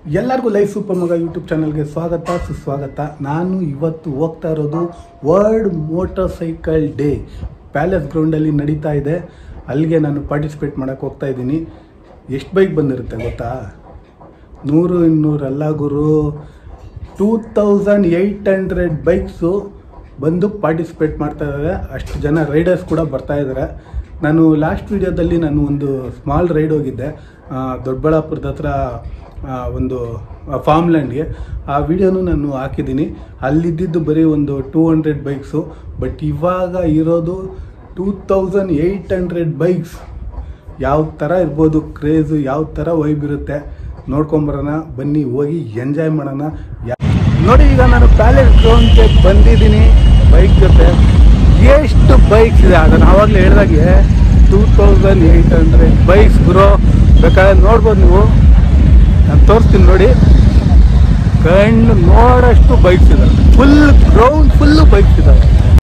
ಎಲ್ಲರಿಗೂ life super ಮಗ YouTube ಚಾನಲ್ಗೆ ಸ್ವಾಗತ ಸುಸ್ವಾಗತ ನಾನು ಇವತ್ತು ಹೋಗ್ತಾ ಇರೋದು world motorcycle day palace ಗ್ರೌಂಡಲ್ಲಿ ನಡೀತಾ ಇದೆ ಅಲ್ಲಿಗೆ ನಾನು ಪಾರ್ಟಿಸಿಪೇಟ್ ಮಾಡೋಕ್ಕೆ ಹೋಗ್ತಾ ಇದ್ದೀನಿ ಎಷ್ಟು ಬೈಕ್ ಬಂದಿರುತ್ತೆ ಗೊತ್ತಾ ನೂರು ಇನ್ನೂರಲ್ಲ ಗುರು two thousand eight hundred bikes ಬಂದು ಪಾರ್ಟಿಸಿಪೇಟ್ ಮಾಡ್ತಾ ಇದ್ದಾರೆ ಅಷ್ಟು ಜನ ರೈಡರ್ಸ್ ಕೂಡ ಬರ್ತಾ ಇದ್ದಾರೆ ನಾನು ಲಾಸ್ಟ್ ವೀಡಿಯೋದಲ್ಲಿ ನಾನು ಒಂದು ಸ್ಮಾಲ್ ರೈಡ್ ಹೋಗಿದ್ದೆ ಆ, ದೊಡ್ಡಬಳ್ಳಾಪುರದ ಹತ್ರ ಆ, ಒಂದು ಫಾರ್ಮ್ ಲ್ಯಾಂಡ್ಗೆ ಆ ವಿಡಿಯೋನು ನಾನು ಹಾಕಿದ್ದೀನಿ ಅಲ್ಲಿದ್ದಿದ್ದು ಬರೀ ಒಂದು ಟೂ ಹಂಡ್ರೆಡ್ ಬೈಕ್ಸು ಬಟ್ ಇವಾಗ ಇರೋದು two thousand eight hundred bikes ಯಾವ ಥರ ಇರ್ಬೋದು ಕ್ರೇಜು ಯಾವ ಥರ ವೈಬ್ ಇರುತ್ತೆ ನೋಡ್ಕೊಂಬರೋಣ ಬನ್ನಿ ಹೋಗಿ ಎಂಜಾಯ್ ಮಾಡೋಣ ಯಾ- ನೋಡಿ ಈಗ ನಾನು ಪ್ಯಾಲೇಸ್ ಗ್ರೌಂಡ್ಗೆ ಬಂದಿದ್ದೀನಿ ಬೈಕ್ ಜೊತೆ ಎಷ್ಟು ಬೈಕ್ಸ್ ಇದೆ ಅದನ್ನು ಆವಾಗಲೇ ಹೇಳಿದಾಗೆ two thousand eight hundred bikes ಗುರೋ ಬೇಕಾದ್ರೆ ನೋಡ್ಬೋದು ನೀವು ನಾನು ತೋರಿಸ್ತೀನಿ ನೋಡಿ ಕಣ್ಣು ನೋಡೋಷ್ಟು ಬೈಕ್ಸ್ ಇದಾವೆ ಫುಲ್ ಗ್ರೌಂಡ್ ಫುಲ್ಲು ಬೈಕ್ಸ್ ಇದಾವೆ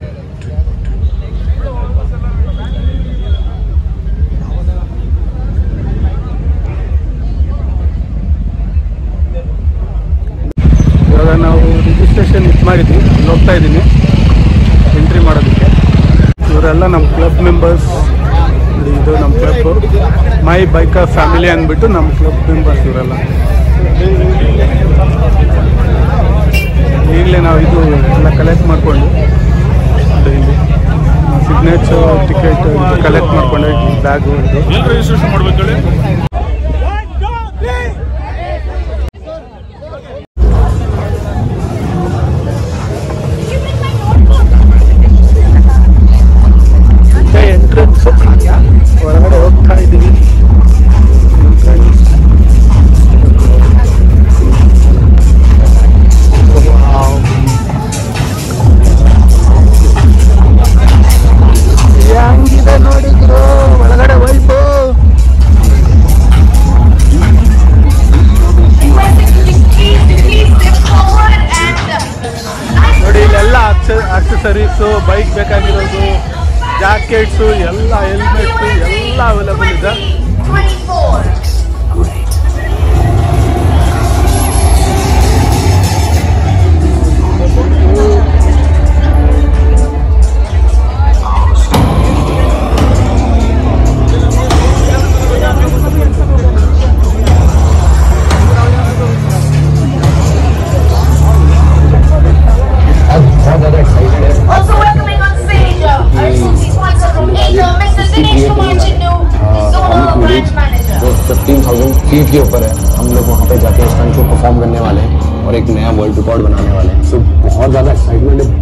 ಇವಾಗ ನಾವು ರಿಜಿಸ್ಟ್ರೇಷನ್ ಇದು ಮಾಡಿದ್ವಿ ಅಲ್ಲಿ ಹೋಗ್ತಾ ಇದ್ದೀನಿ ಎಂಟ್ರಿ ಮಾಡೋದಕ್ಕೆ ಇವರೆಲ್ಲ ನಮ್ಮ ಕ್ಲಬ್ ಮೆಂಬರ್ಸ್ ಇದು ನಮ್ಮ ಕ್ಲಬ್ ಮೈ ಬೈಕರ್ ಫ್ಯಾಮಿಲಿ ಅಂದ್ಬಿಟ್ಟು ನಮ್ಮ ಕ್ಲಬ್ ಮೆಂಬರ್ಸ್ ಇವರೆಲ್ಲ ಈಗಲೇ ನಾವು ಇದು ಎಲ್ಲ ಕಲೆಕ್ಟ್ ಮಾಡಿಕೊಂಡು ಇಲ್ಲಿ ಸಿಗ್ನೇಚರ್ ಟಿಕೆಟ್ ಕಲೆಕ್ಟ್ ಮಾಡ್ಕೊಂಡು ಬ್ಯಾಗು ಇದು ಎಲ್ಲಿ ರಿಜಿಸ್ಟ್ರೇಷನ್ ಮಾಡ್ಬೇಕು ಹೇಳಿ ಎಂಟ್ರೆನ್ಸ್ ಒಳಗಡೆ ಹೋಗ್ತಾ ಇದ್ದೀವಿ ಹೆಂಗಿದೆ ನೋಡಿದ್ರು ಒಳಗಡೆ ವೈಪು ನೋಡಿ ಇಲ್ಲೆಲ್ಲ ಅಕ್ಸೆಸರೀಸು ಬೈಕ್ ಬೇಕಾಗಿರೋದು ಜಾಕೆಟ್ಸು ಎಲ್ಲ ಹೆಲ್ಮೆಟ್ಸು ಎಲ್ಲ ಅವೈಲಬಲ್ ಇದೆ Also welcoming on stage uh, our Susie sponsor from Asia, Mr. Dinesh Kumar Chinnu, Zonal Branch Manager. जो फिफ्टीन थाउजेंड फीट के ऊपर है हम लोग वहाँ पे जाके स्टंट को परफॉर्म करने वाले हैं और एक नया वर्ल्ड रिकॉर्ड बनाने वाले हैं सो बहुत ज़्यादा एक्साइटमेंट है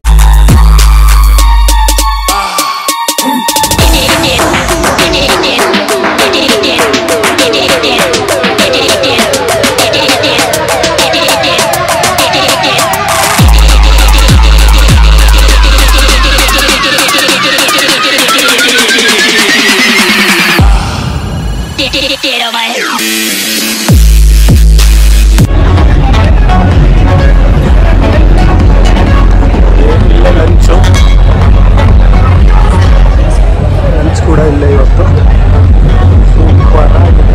ಇಲ್ಲೇ ಲಂಚು ಲಂಚ್ ಕೂಡ ಇಲ್ಲೇ ಇವತ್ತು ಸೂಪರ್ ಆಗಿದೆ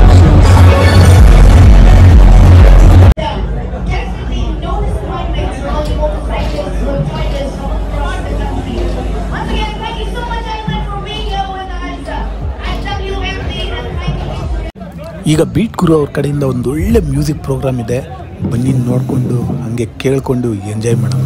Definitely no disappointment for all the motorcyclists who have joined us from across the country. Once again, thank you so much, Ayman, for being here with us uh, at WMD and thank you. ಈಗ beat ಗುರು ಅವ್ರ ಕಡೆಯಿಂದ ಒಂದು ಒಳ್ಳೆ music program ಇದೆ ಬನ್ನಿ ನೋಡಿಕೊಂಡು ಹಂಗೆ ಕೇಳಿಕೊಂಡು ಎಂಜಾಯ್ ಮಾಡೋಣ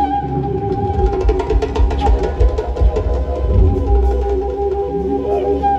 Thank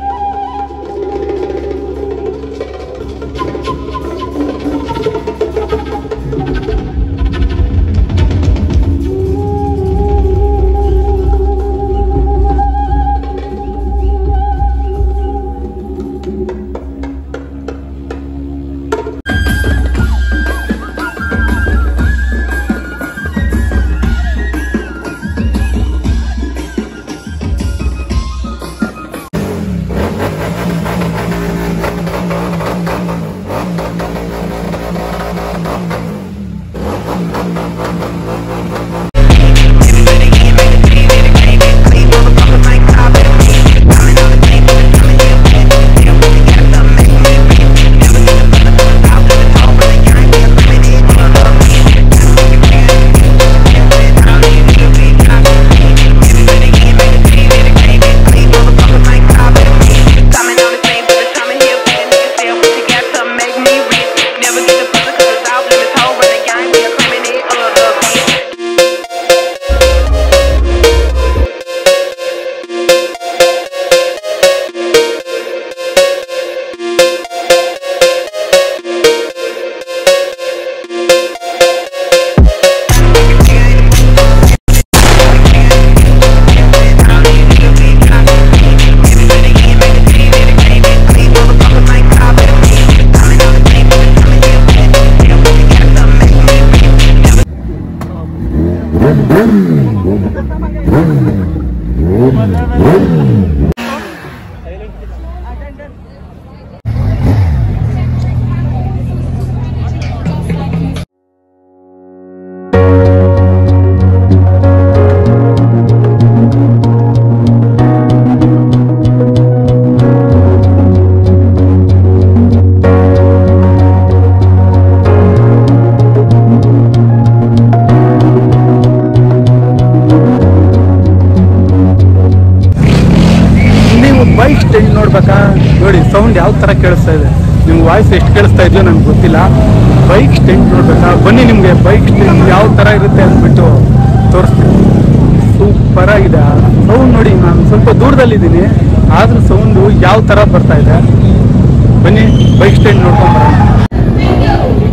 ನೀವು ಬೈಕ್ ಸ್ಟೈಲ್ ನೋಡ್ಬೇಕಾ ನೋಡಿ ಸೌಂಡ್ ಯಾವ ಥರ ಕೇಳಿಸ್ತಾ ಇದೆ ನಿಮ್ಗೆ ವಾಯ್ಸ್ ಎಷ್ಟು ಕೇಳಿಸ್ತಾ ಇದೆಯೋ ನನಗೆ ಗೊತ್ತಿಲ್ಲ ಬೈಕ್ ಸ್ಟೈಲ್ ನೋಡ್ಬೇಕಾ ಬನ್ನಿ ನಿಮಗೆ ಬೈಕ್ ಸ್ಟೈಲ್ ಯಾವ ಥರ ಇರುತ್ತೆ ಅಂದ್ಬಿಟ್ಟು ತೋರಿಸ್ತೀನಿ ಸೂಪರ್ ಆಗಿದೆ ಸೌಂಡ್ ನೋಡಿ ನಾನು ಸ್ವಲ್ಪ ದೂರದಲ್ಲಿದ್ದೀನಿ ಆದ್ರೂ ಸೌಂಡು ಯಾವ ಥರ ಬರ್ತಾ ಇದೆ ಬನ್ನಿ ಬೈಕ್ ಸ್ಟೈಲ್ ನೋಡ್ಕೊಂಡ್ ಬರೋಣ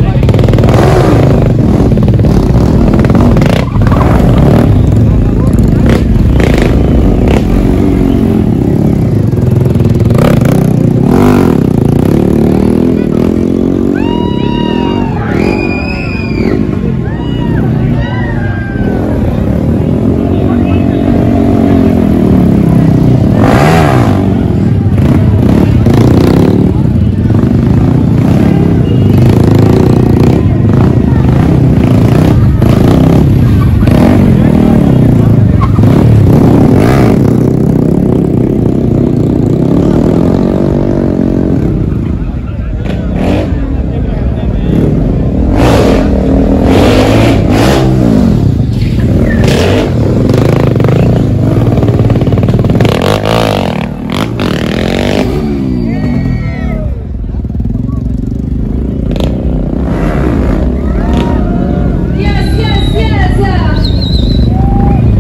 Yes, yes, yes.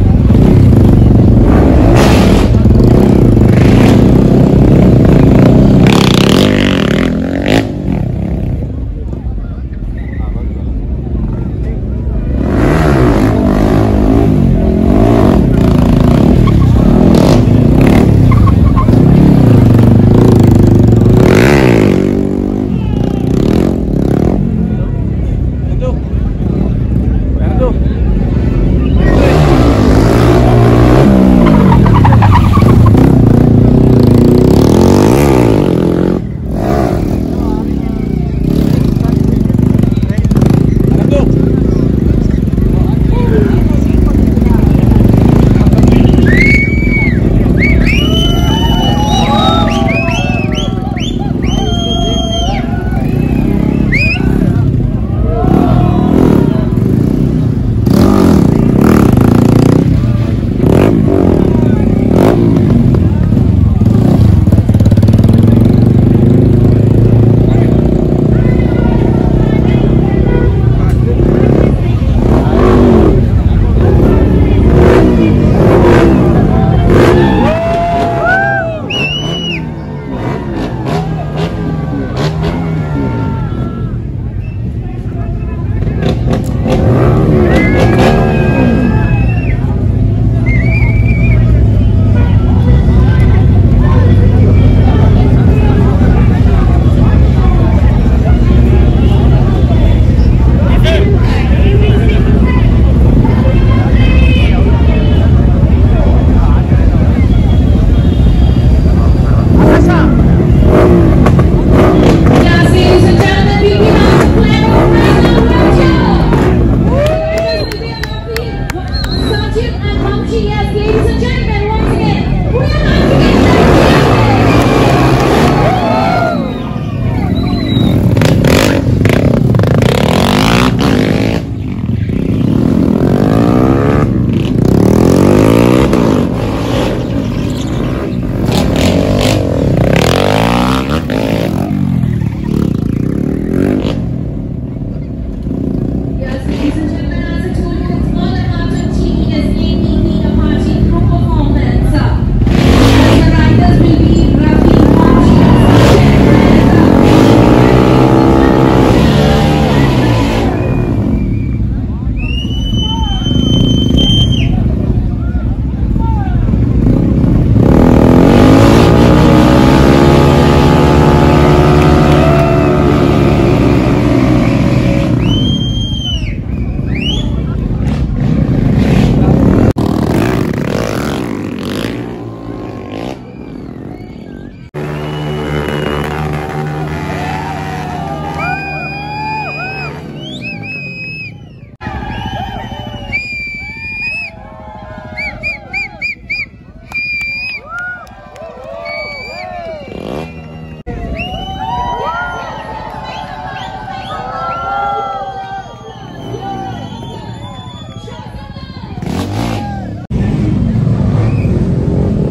Yes, ladies and gentlemen, we we have the plan right now, right here. We are happy. Sajid and Hamshi, yes, ladies and gentlemen, once again, we are happy. Yes, ladies and gentlemen, as I told you, it's all about achieving as ABB Apache Group perform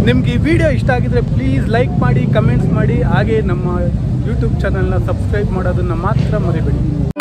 ನಿಮ್ಗೆ ಈ video ಇಷ್ಟ ಆಗಿದ್ರೆ please like ಮಾಡಿ comments ಮಾಡಿ ಹಾಗೆ ನಮ್ಮ YouTube ಚಾನಲ್ನ subscribe ಮಾಡೋದನ್ನು ಮಾತ್ರ ಮರಿಬೇಡಿ